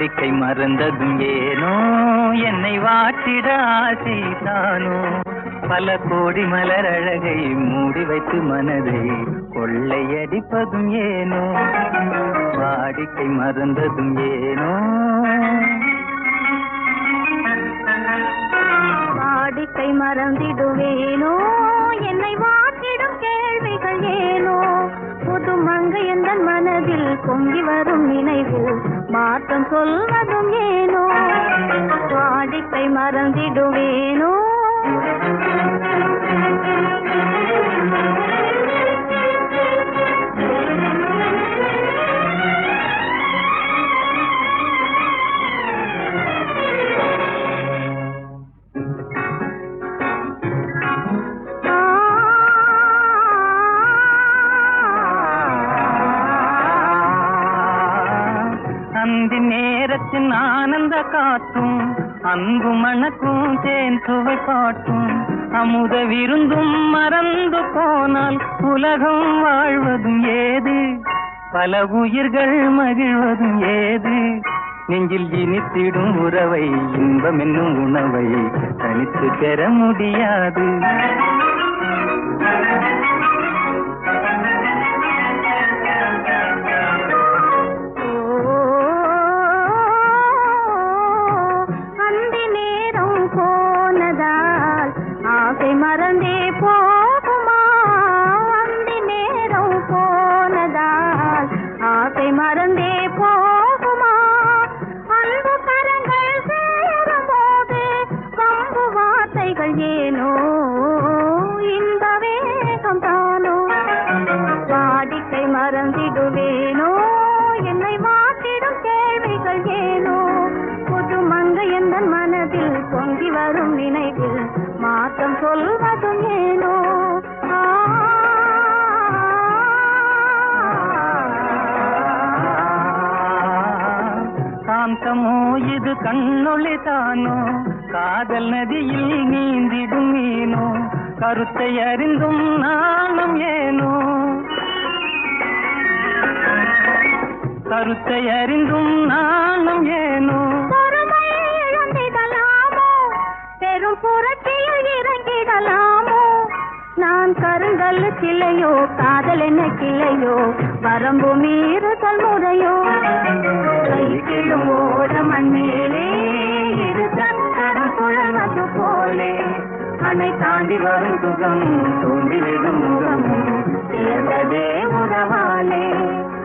வாடிக்கை மறந்ததும் ஏனோ என்னை வாட்டிட ஆசை தானோ பல கோடி மலர் அழகை மூடி வைத்து மனதை கொள்ளையடிப்பதும் ஏனோ வாடிக்கை மறந்ததும் ஏனோ வாடிக்கை மறந்திடுவேனோ என்னை வாட்டிடும் கேள்விகள் ஏனோ புது மங்கை எந்த மனதில் பொங்கி வரும் நினைவில் மாற்றம் சொல்வதும் ஏனோ வாடிக்கை மறந்திடுவேனோ அந்தி நேரத்தின் ஆனந்த காற்றும் அன்பு மணக்கும் தேன் சுவை பாட்டும் அமுத விருந்தும் மறந்து போனால் உலகம் வாழ்வதும் ஏது பல உயிர்கள் மகிழ்வதும் ஏது நெஞ்சில் இனித்திடும் உறவை இன்பம் என்னும் உணவை தனித்து பெற முடியாது அந்தி நேரம் போனதால் ஆசை மறந்தே போகுமா அந்தி நேரம் போனதால் ஆசை மறந்தே போகுமா அன்பு கரங்கள் சேரும் போது வம்பு வார்த்தைகள் ஏனோ இந்த வேகம் தானோ வாடிக்கை மறந்திடுவேனோ என்னை மாற்றிடும் கேள்விகள் ஏனோ புது மங்கை எந்த மனதில் பொங்கி வரும் நினைவில் மாற்றம் சொல்வதும் ஏனோ ஆ. காந்தமோ இது கண்ணொளி தானோ காதல் நதியில் நீந்திடும் மீனோ கருத்தை அறிந்தும் நாணம் ஏனோ கருத்தை அறிந்தும் நாணம் ஏனோ பொறுமை இழந்திடலாமோ பெரும் புரட்சியில் இறங்கிடலாமோ நான் கருங்கல் கிளையோ காதல் என்ன கிளையோ வரம்பு மீறுதல் முறையோ கைக்கிலும் ஓட மண்ணிலே இரு சக்கரம் சுழல்வது போலே அணை தாண்டி வரும் சுகம் தூண்டி விடும் முகம் சேர்ந்ததே உறவாலே